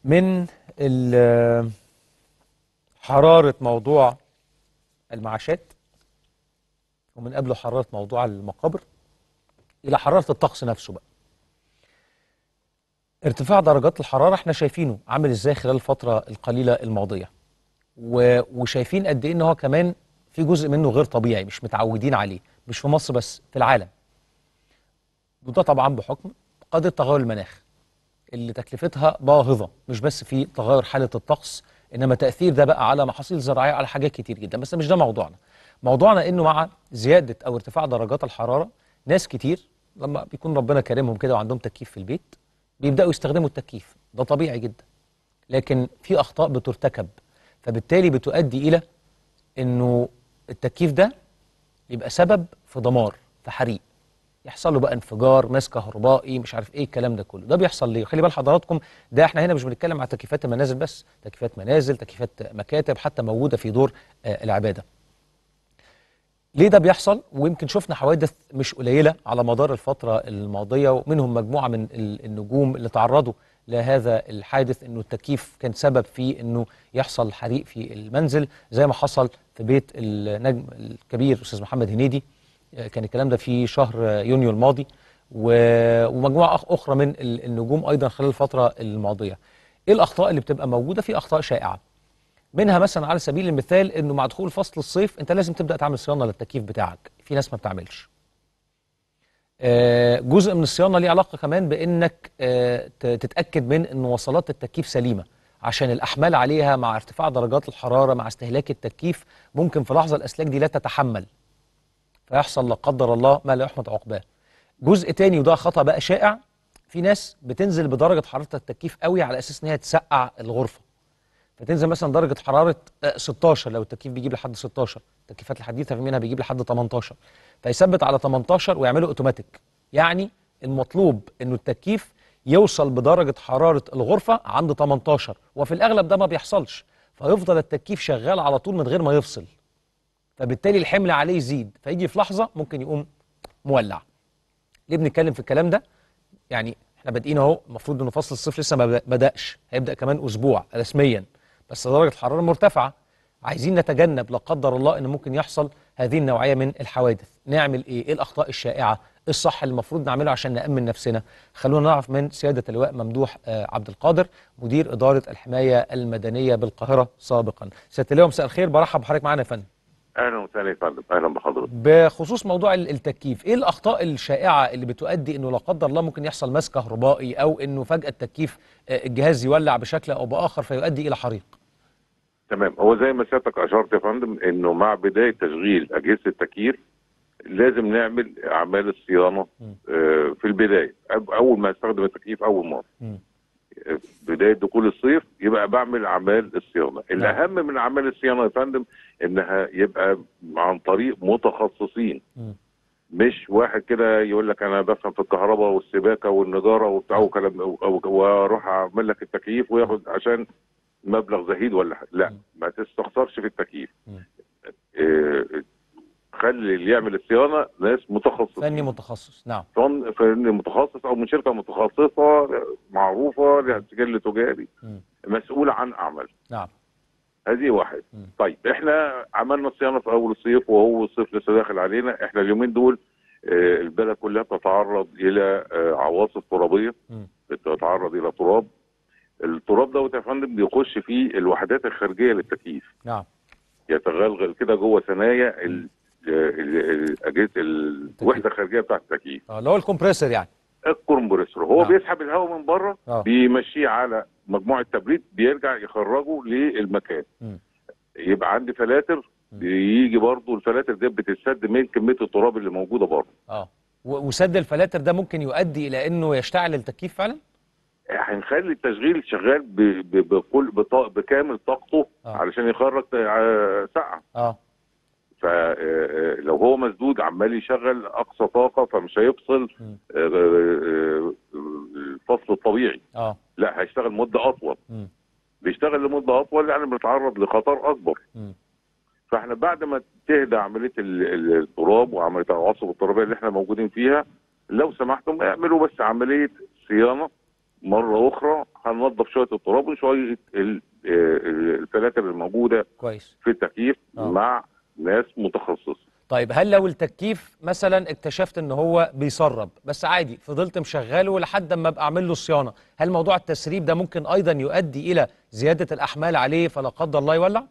من ال- حرارة موضوع المعاشات ومن قبله حرارة موضوع المقابر إلى حرارة الطقس نفسه بقى ارتفاع درجات الحرارة احنا شايفينه عامل ازاي خلال الفترة القليلة الماضية و- وشايفين قد ايه ان هو كمان في جزء منه غير طبيعي مش متعودين عليه مش في مصر بس في العالم وده طبعا بحكم قضية تغير المناخ اللي تكلفتها باهظة مش بس في تغير حالة الطقس إنما تأثير ده بقى على محاصيل زراعية على حاجات كتير جدا بس مش ده موضوعنا موضوعنا إنه مع زيادة أو ارتفاع درجات الحرارة ناس كتير لما بيكون ربنا كرمهم كده وعندهم تكييف في البيت بيبدأوا يستخدموا التكييف ده طبيعي جدا لكن في أخطاء بترتكب فبالتالي بتؤدي إلى إنه التكييف ده يبقى سبب في دمار في حريق يحصل له بقى انفجار ماس كهربائي مش عارف ايه الكلام ده كله ده بيحصل ليه خلي بال حضراتكم ده احنا هنا مش بنتكلم على تكييفات المنازل بس تكييفات منازل تكييفات مكاتب حتى موجوده في دور آه العباده ليه ده بيحصل ويمكن شفنا حوادث مش قليله على مدار الفتره الماضيه ومنهم مجموعه من ال- النجوم اللي تعرضوا لهذا الحادث انه التكييف كان سبب في انه يحصل حريق في المنزل زي ما حصل في بيت النجم الكبير استاذ محمد هنيدي آه، كان الكلام ده في شهر آه، يونيو الماضي و- ومجموعه أخ- اخرى من ال- النجوم ايضا خلال الفتره الماضيه ايه الاخطاء اللي بتبقى موجوده في اخطاء شائعه منها مثلا على سبيل المثال انه مع دخول فصل الصيف انت لازم تبدا تعمل صيانه للتكييف بتاعك في ناس ما بتعملش آه، جزء من الصيانه ليه علاقه كمان بانك آه، ت- تتاكد من ان وصلات التكييف سليمه عشان الاحمال عليها مع ارتفاع درجات الحراره مع استهلاك التكييف ممكن في لحظه الاسلاك دي لا تتحمل فيحصل لا قدر الله ما لا يحمد عقباه جزء تاني وده خطا بقى شائع في ناس بتنزل بدرجه حراره التكييف قوي على اساس ان هي تسقع الغرفه فتنزل مثلا درجه حراره آه، 16 لو التكييف بيجيب لحد 16 التكييفات الحديثه في منها بيجيب لحد 18 فيثبت على 18 ويعمله اوتوماتيك يعني المطلوب انه التكييف يوصل بدرجه حراره الغرفه عند 18 وفي الاغلب ده ما بيحصلش فيفضل التكييف شغال على طول من غير ما يفصل فبالتالي الحمل عليه يزيد فيجي في لحظه ممكن يقوم مولع ليه بنتكلم في الكلام ده يعني احنا بادئين اهو المفروض ان فصل الصيف لسه ما بداش هيبدا كمان اسبوع رسميا بس درجه الحراره مرتفعه عايزين نتجنب لا قدر الله ان ممكن يحصل هذه النوعيه من الحوادث نعمل ايه ايه الاخطاء الشائعه ايه الصح اللي المفروض نعمله عشان نامن نفسنا خلونا نعرف من سياده اللواء ممدوح آه، عبد القادر مدير اداره الحمايه المدنيه بالقاهره سابقا سياده اللواء مساء الخير برحب بحضرتك معانا يا فندم اهلا وسهلا يا فندم اهلا بحضرتك بخصوص موضوع ال- التكييف ايه الاخطاء الشائعه اللي بتؤدي انه لا قدر الله ممكن يحصل ماس كهربائي او انه فجاه التكييف آه، الجهاز يولع بشكل او باخر فيؤدي الى حريق تمام هو زي ما سيادتك اشرت يا فندم انه مع بدايه تشغيل اجهزه التكييف لازم نعمل اعمال الصيانه آه، في البدايه أب- اول ما استخدم التكييف اول مره مم. آه، بدايه دخول الصيف يبقى بعمل اعمال الصيانه الاهم من اعمال الصيانه يا فندم انها يبقى عن طريق متخصصين مم. مش واحد كده يقول لك انا بفهم في الكهرباء والسباكه والنجاره وبتاع وكلام أو- أو- واروح اعمل لك التكييف وياخد عشان مبلغ زهيد ولا حاجه لا مم. ما تستخسرش في التكييف مم. إيه، خلي اللي يعمل الصيانه ناس متخصصين فني متخصص نعم فن فني متخصص او من شركه متخصصه معروفه لها سجل تجاري مم. مسؤول عن اعمال نعم هذه واحد مم. طيب احنا عملنا الصيانه في اول الصيف وهو الصيف لسه داخل علينا احنا اليومين دول آه، البلد كلها بتتعرض الى آه، عواصف ترابيه مم. بتتعرض الى تراب التراب دوت يا فندم بيخش في الوحدات الخارجيه للتكييف نعم يتغلغل كده جوه ثنايا ال- ال- ال- اجهزه الوحده الخارجيه بتاعت التكييف آه، اللي هو الكمبريسور يعني الكمبريسور هو نعم. بيسحب الهواء من بره اه بيمشيه على مجموعه تبريد بيرجع يخرجه للمكان مم. يبقى عندي فلاتر مم. بيجي برضه الفلاتر دي بتتسد من كميه التراب اللي موجوده بره اه و- وسد الفلاتر ده ممكن يؤدي الى انه يشتعل التكييف فعلا هنخلي التشغيل شغال ب- ب- بكل بطا- بكامل طاقته آه. علشان يخرج آه، سقعه اه فلو هو مسدود عمال يشغل اقصى طاقه فمش هيفصل مم. آه، آه، آه، الفصل الطبيعي اه لا هيشتغل مده اطول مم. بيشتغل لمده اطول يعني بنتعرض لخطر اكبر مم. فاحنا بعد ما تهدى عمليه ال- ال- التراب وعمليه العواصف الترابيه اللي احنا موجودين فيها لو سمحتم اعملوا بس عمليه صيانه مره اخرى هننظف شويه التراب وشويه ال- آه، الفلاتر الموجوده كويس في التكييف آه. مع ناس متخصصه طيب هل لو التكييف مثلا اكتشفت ان هو بيسرب بس عادي فضلت مشغله لحد ما ابقى اعمل له صيانه هل موضوع التسريب ده ممكن ايضا يؤدي الى زياده الاحمال عليه فلا قدر الله يولع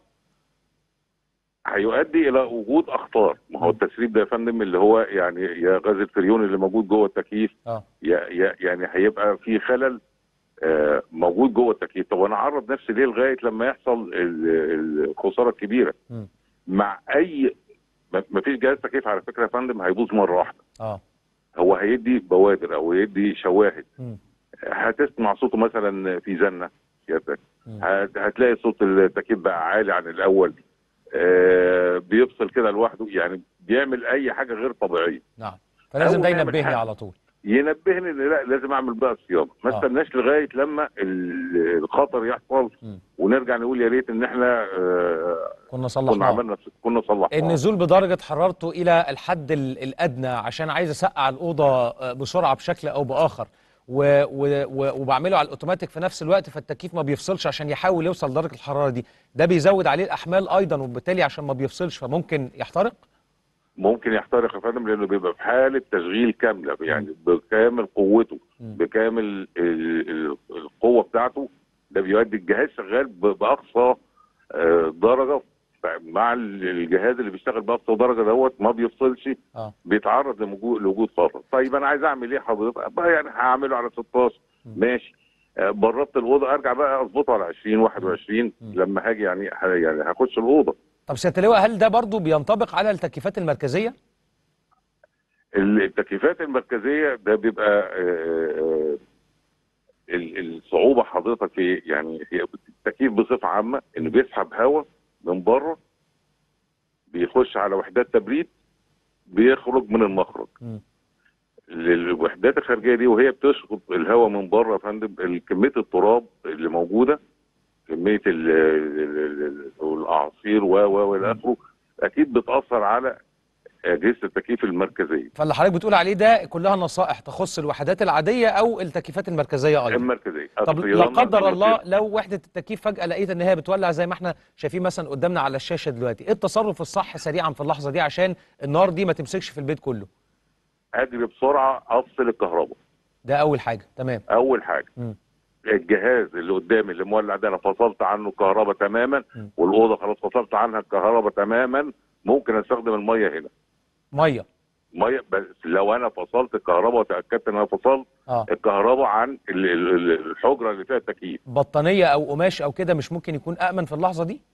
هيؤدي الى وجود اخطار ما هو التسريب ده يا فندم اللي هو يعني يا غاز الفريون اللي موجود جوه التكييف اه يا يا يعني هيبقى في خلل آه، موجود جوه التكييف طب انا اعرض نفسي ليه لغايه لما يحصل ال- الخساره الكبيره مم. مع اي ما فيش جهاز تكييف على فكره يا فندم هيبوظ مره واحده اه هو هيدي بوادر او هيدي شواهد مم. هتسمع صوته مثلا في زنه سيادتك مم. هت- هتلاقي صوت التكييف بقى عالي عن الاول آه، بيفصل كده لوحده يعني بيعمل اي حاجه غير طبيعيه نعم فلازم أول ده ما يعمل ينبهني حاجة. على طول ينبهني ان لا لازم اعمل بقى صيانه ما آه. استناش لغايه لما ال- الخطر يحصل مم. ونرجع نقول يا ريت ان احنا آه، كنا كنا صلحناه عملنا كنا صلحنا النزول بدرجة حرارته إلى الحد ال- الأدنى عشان عايز أسقع الأوضة آه، بسرعة بشكل أو بآخر و و و وبعمله على الأوتوماتيك في نفس الوقت فالتكييف ما بيفصلش عشان يحاول يوصل لدرجة الحرارة دي ده بيزود عليه الأحمال أيضا وبالتالي عشان ما بيفصلش فممكن يحترق ممكن يحترق يا فندم لانه بيبقى في حاله تشغيل كامله يعني بكامل قوته مم. بكامل ال- ال- القوه بتاعته ده بيؤدي الجهاز شغال ب- باقصى آه، درجه مع ال- الجهاز اللي بيشتغل باقصى درجه دوت ما بيفصلش اه بيتعرض لمجو- لوجود خطر طيب انا عايز اعمل ايه حضرتك بقى يعني هعمله على 16 ماشي آه، بردت الاوضه ارجع بقى اظبطه على 20 21 لما هاجي يعني ه- يعني هخش الاوضه طب سيادة اللواء هل ده برضو بينطبق على التكييفات المركزية؟ التكييفات المركزيه ده بيبقى آه، آه، ال- الصعوبه حضرتك في يعني هي التكييف بصفه عامه انه بيسحب هواء من بره بيخش على وحدات تبريد بيخرج من المخرج مم. الوحدات الخارجيه دي وهي بتشفط الهواء من بره يا فندم ال- كميه التراب اللي موجوده كميه ال- ال- ال- الاعاصير و و والى اخره اكيد بتاثر على اجهزه التكييف المركزيه فاللي حضرتك بتقول عليه ده كلها نصائح تخص الوحدات العادية أو التكييفات المركزية أيضا المركزيه طب لا الصيانة قدر الله المركزية. لو وحده التكييف فجاه لقيت ان هي بتولع زي ما احنا شايفين مثلا قدامنا على الشاشه دلوقتي ايه التصرف الصح سريعا في اللحظه دي عشان النار دي ما تمسكش في البيت كله اجري بسرعه افصل الكهرباء ده اول حاجه تمام اول حاجه مم. الجهاز اللي قدامي اللي مولع ده انا فصلت عنه الكهرباء تماما مم. والاوضه خلاص فصلت عنها الكهرباء تماما ممكن استخدم الميه هنا ميه ميه بس لو انا فصلت الكهرباء وتاكدت ان انا فصلت اه الكهرباء عن ال- ال- ال- الحجره اللي فيها التكييف بطانيه او قماش او كده مش ممكن يكون امن في اللحظه دي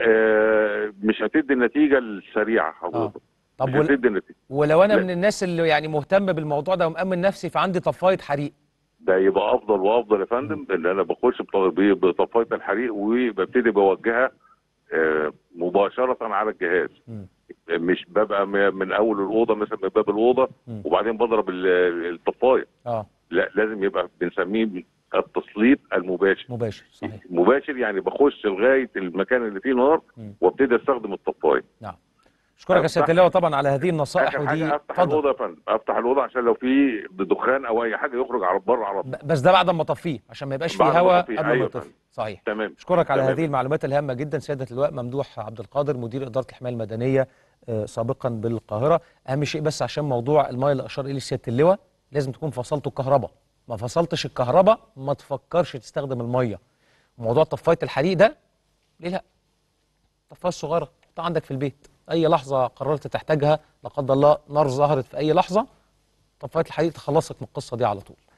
آه مش هتدي النتيجه السريعه حضرتك طب مش ول... هتدي النتيجه ولو انا لا. من الناس اللي يعني مهتم بالموضوع ده ومأمن نفسي فعندي طفايه حريق ده يبقى افضل وافضل يا فندم ان انا بخش بط- ب- بطفايه الحريق وببتدي بوجهها آه مباشره على الجهاز مم. مش ببقى م- من اول الاوضه مثلا من باب الاوضه مم. وبعدين بضرب ال- الطفايه اه لا لازم يبقى بنسميه التسليط المباشر مباشر صحيح مباشر يعني بخش لغايه المكان اللي فيه نار مم. وابتدي استخدم الطفايه نعم اشكرك يا أفتح- سياده اللواء طبعا على هذه النصائح اخر ودي حاجه افتح اتفضل الاوضه يا فندم افتح الاوضه عشان لو في دخان او اي حاجه يخرج على بره على طول ب- بس ده بعد ما اطفيه عشان ما يبقاش فيه بعد ما هواء أطفيه، قبل ما أيوة يطفي فندم. صحيح تمام اشكرك على تمام. هذه المعلومات الهامه جدا سياده اللواء ممدوح عبد القادر مدير اداره الحمايه المدنيه آه، سابقا بالقاهره اهم شيء بس عشان موضوع المايه اللي اشار اليه سياده اللواء لازم تكون فصلته الكهرباء ما فصلتش الكهرباء ما تفكرش تستخدم الميه موضوع طفايه الحريق ده ليه لا الطفايه الصغيره حطها عندك في البيت اي لحظه قررت تحتاجها لا قدر الله نار ظهرت في اي لحظه طفايه الحريق تخلصك من القصه دي على طول